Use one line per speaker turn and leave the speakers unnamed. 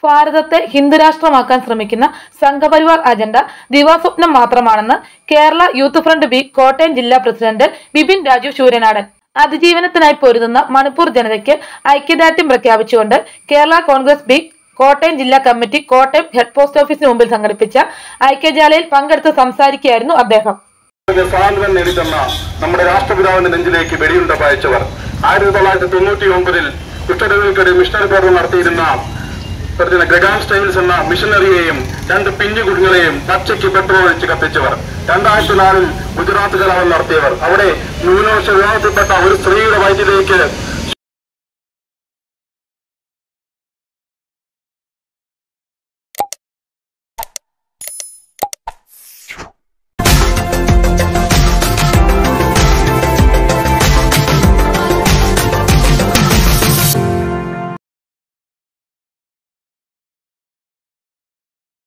ഭാരതത്തെ ഹിന്ദുരാഷ്ട്രമാക്കാൻ ശ്രമിക്കുന്ന സംഘപരിവാർ അജണ്ട ദിവാസ്വപ്നം മാത്രമാണെന്ന് Kerala youth front B Kottayam ജില്ലാ പ്രസിഡന്റ് ബിപിൻ രാജു ശൂരനാടൻ അതിജീവനത്തിനായി പൊരുതുന്ന മണിപ്പൂർ ജനതയ്ക്ക് ഐക്യദാർഢ്യം പ്രഖ്യാപിച്ചുകൊണ്ട് കേരള കോൺഗ്രസ് ബി കോട്ടയം ജില്ലാ കമ്മിറ്റി കോട്ടയം ഹെഡ് പോസ്റ്റ് ഓഫീസിന് മുമ്പിൽ സംഘടിപ്പിച്ച ഐക്യജാലയിൽ പങ്കെടുത്ത് സംസാരിക്കുകയായിരുന്നു അദ്ദേഹം
ഇതിന് സ്വാതന്ത്ര്യം നേടിത്തന്ന നമ്മുടെ രാഷ്ട്രപിതാവിന്റെ നെഞ്ചിലേക്ക് വെടിയുണ്ട പായച്ചവർ ആയിരത്തി തൊള്ളായിരത്തി തൊണ്ണൂറ്റി ഒമ്പതിൽ കുഷ്ഠരോഗികൾക്കിടെ മിഷണറി പ്രവർത്തനം നടത്തിയിരുന്ന നടത്തിയിരുന്ന ഗ്രഗാം സ്റ്റൈൽസ് എന്ന മിഷനറിയെയും രണ്ട് പിഞ്ചു കുഞ്ഞുങ്ങളെയും പച്ചയ്ക്ക് പെട്രോൾ ഒഴിച്ച് കത്തിച്ചവർ രണ്ടായിരത്തി നാലിൽ ഗുജറാത്ത് കലാപം നടത്തിയവർ അവിടെ ന്യൂനപക്ഷ വിഭാഗത്തിൽപ്പെട്ട ഒരു സ്ത്രീയുടെ വയറ്റിലേക്ക്